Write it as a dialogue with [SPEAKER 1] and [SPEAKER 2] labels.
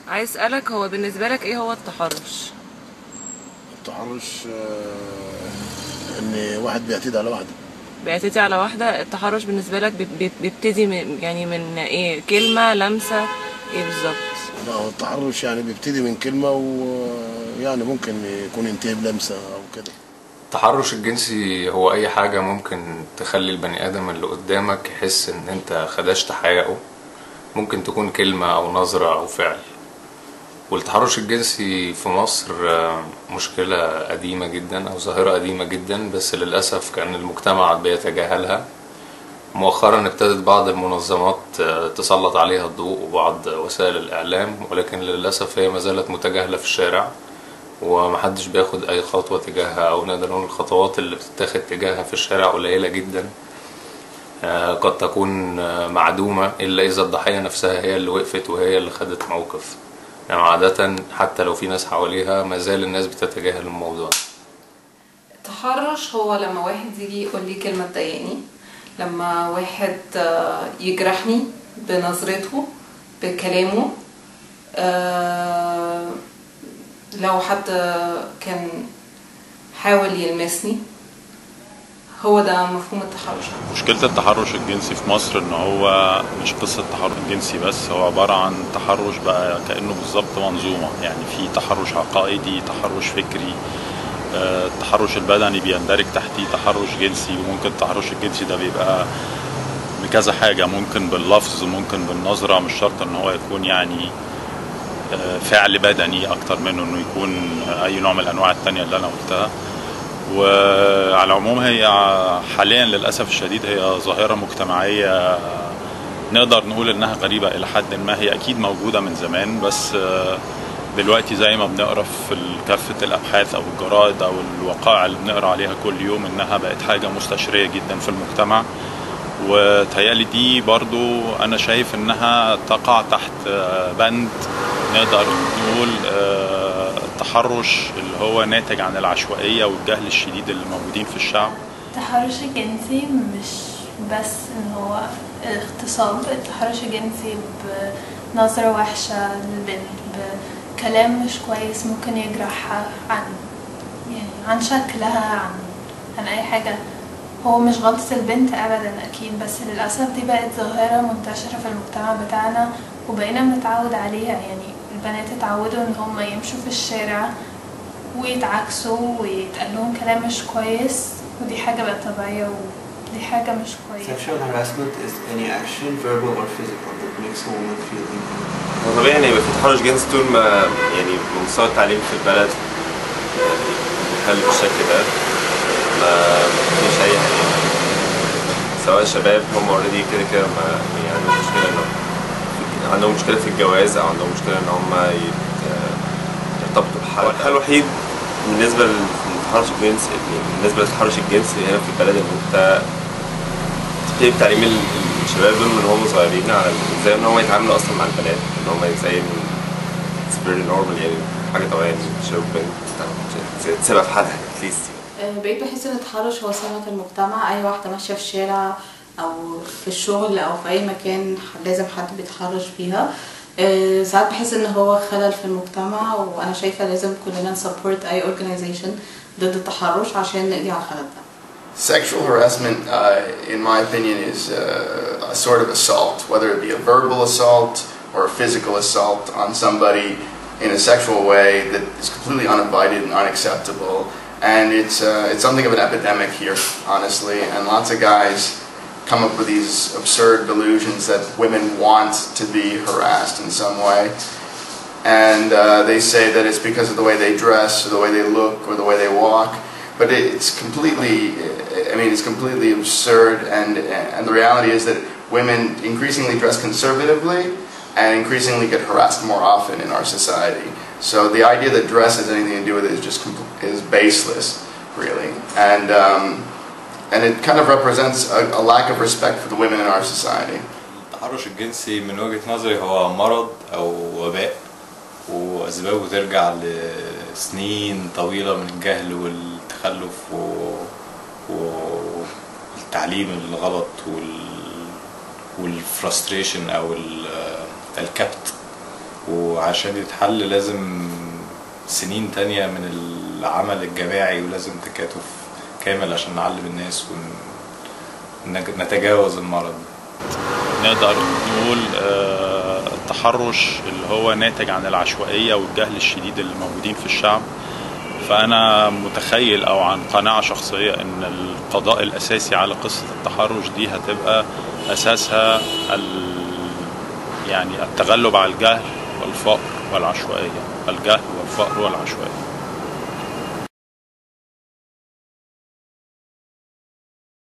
[SPEAKER 1] عايز اسالك هو بالنسبه لك ايه هو التحرش
[SPEAKER 2] التحرش آه، ان واحد بيعتدي على واحده
[SPEAKER 1] بيعتدي على واحده التحرش بالنسبه لك بي- بي- بيبتدي من يعني من ايه كلمه لمسه ايه بالظبط
[SPEAKER 2] لا هو التحرش يعني بيبتدي من كلمه ويعني ممكن يكون ينتهي بلمسه او كده
[SPEAKER 3] التحرش الجنسي هو اي حاجة ممكن تخلي البني ادم اللي قدامك يحس ان انت خدشت حياءه ممكن تكون كلمة او نظرة او فعل والتحرش الجنسي في مصر آه، مشكلة قديمة جدا او ظاهرة قديمة جدا بس للأسف كان المجتمع بيتجاهلها مؤخرا ابتدت بعض المنظمات آه، تسلط عليها الضوء وبعض وسائل الإعلام ولكن للأسف هي ما زالت متجاهلة في الشارع ومحدش بياخد أي خطوة تجاهها أو نقدر نقول الخطوات اللي بتتاخد تجاهها في الشارع قليلة جدا آه، قد تكون آه، معدومة إلا إذا الضحية نفسها هي اللي وقفت وهي اللي خدت موقف يعني عادة حتى لو في ناس حواليها ما زال الناس بتتجاهل الموضوع
[SPEAKER 4] التحرش هو لما واحد يجي يقول لي كلمة تضايقني لما واحد آه، يجرحني بنظرته بكلامه آه، لو حد كان حاول يلمسني هو ده مفهوم التحرش
[SPEAKER 5] مشكلة التحرش الجنسي في مصر ان هو مش قصة تحرش جنسي بس هو عبارة عن تحرش بقى كأنه بالظبط منظومة يعني في تحرش عقائدي تحرش فكري آه، التحرش البدني بيندرج تحتيه تحرش جنسي وممكن التحرش الجنسي ده بيبقى بكذا حاجة ممكن باللفظ ممكن بالنظرة مش شرط ان هو يكون يعني آه، فعل بدني اكتر منه انه يكون اي نوع من الانواع التانية اللي انا قلتها وعلى العموم هي حاليا للاسف الشديد هي ظاهره مجتمعيه نقدر نقول انها قريبه الى حد ما هي اكيد موجوده من زمان بس آه، دلوقتي زي ما بنقرا في كافه الابحاث او الجرائد او الوقائع اللي بنقرا عليها كل يوم انها بقت حاجه مستشريه جدا في المجتمع وتهيألي دي برضو أنا شايف إنها تقع تحت آه، بند نقدر نقول آه، التحرش اللي هو ناتج عن العشوائية والجهل الشديد اللي موجودين في الشعب
[SPEAKER 6] التحرش الجنسي مش بس ان هو اغتصاب التحرش الجنسي بنظرة وحشة للبنت بكلام مش كويس ممكن يجرحها عن يعني عن شكلها عن عن اي حاجة هو مش غلطة البنت ابدا اكيد بس للاسف دي بقت ظاهرة منتشرة في المجتمع بتاعنا وبقينا بنتعود عليها يعني البنات اتعودوا ان هم يمشوا في الشارع ويتعكسوا ويتقال لهم كلام مش كويس ودي حاجة بقت طبيعية ودي حاجة مش كويسة
[SPEAKER 7] Sexual harassment is any action, verbal or physical, that makes a woman feel inconvenient.
[SPEAKER 8] هو طبيعي ان يبقى في تحرش جنسي طول ما يعني مستوى التعليم في البلد يعني بيخلي بالشكل ده ما فيش اي يعني سواء الشباب هم اوريدي كده كده ما يعني عندهم مشكله انه عندهم مشكله في الجواز او عندهم مشكله ان هم يت- يرتبطوا بحد الحل الوحيد بالنسبه للتحرش الجنسي يعني بالنسبه للتحرش الجنسي هنا في البلد ان انت تبتدي بتعليم ال- الشباب دول من هم صغيرين على ازاي ان هم يتعاملوا اصلا مع البنات ان هم ازاي اتس فيري نورمال يعني حاجه طبيعيه ان شباب بنت تسيبها في حالها اتليست
[SPEAKER 9] آه، بقيت بحس ان التحرش هو سمة المجتمع اي واحدة ماشية في الشارع او في الشغل او في اي مكان لازم حد بيتحرش فيها آه، ساعات بحس ان هو خلل في المجتمع وانا شايفة لازم كلنا نسبورت اي organization ضد التحرش عشان نقضي على الخلل ده
[SPEAKER 10] Sexual harassment, uh, in my opinion, is uh, a sort of assault, whether it be a verbal assault or a physical assault on somebody in a sexual way that is completely uninvited and unacceptable. And it's, uh, it's something of an epidemic here, honestly. And lots of guys come up with these absurd delusions that women want to be harassed in some way. And uh, they say that it's because of the way they dress or the way they look or the way they walk. But it- it's completely, I mean, it's completely absurd. And, and the reality is that women increasingly dress conservatively and increasingly get harassed more often in our society. So the idea that dress has anything to do with it is just compl- is baseless, really. And, um, and it kind of represents a, a lack of respect for the women in our society.
[SPEAKER 3] التحرش الجنسي من وجهة نظري هو مرض أو وباء وأسبابه ترجع لسنين طويلة من الجهل والتخلف و... والتعليم الغلط وال... والفرستريشن أو ال... الكبت وعشان يتحل لازم سنين تانية من العمل الجماعي ولازم تكاتف كامل عشان نعلم الناس ونتجاوز المرض
[SPEAKER 5] نقدر نقول آه، التحرش اللي هو ناتج عن العشوائية والجهل الشديد اللي موجودين في الشعب فأنا متخيل أو عن قناعة شخصية إن القضاء الأساسي على قصة التحرش دي هتبقى أساسها ال... يعني التغلب على الجهل والفقر والعشوائية الجهل والفقر والعشوائية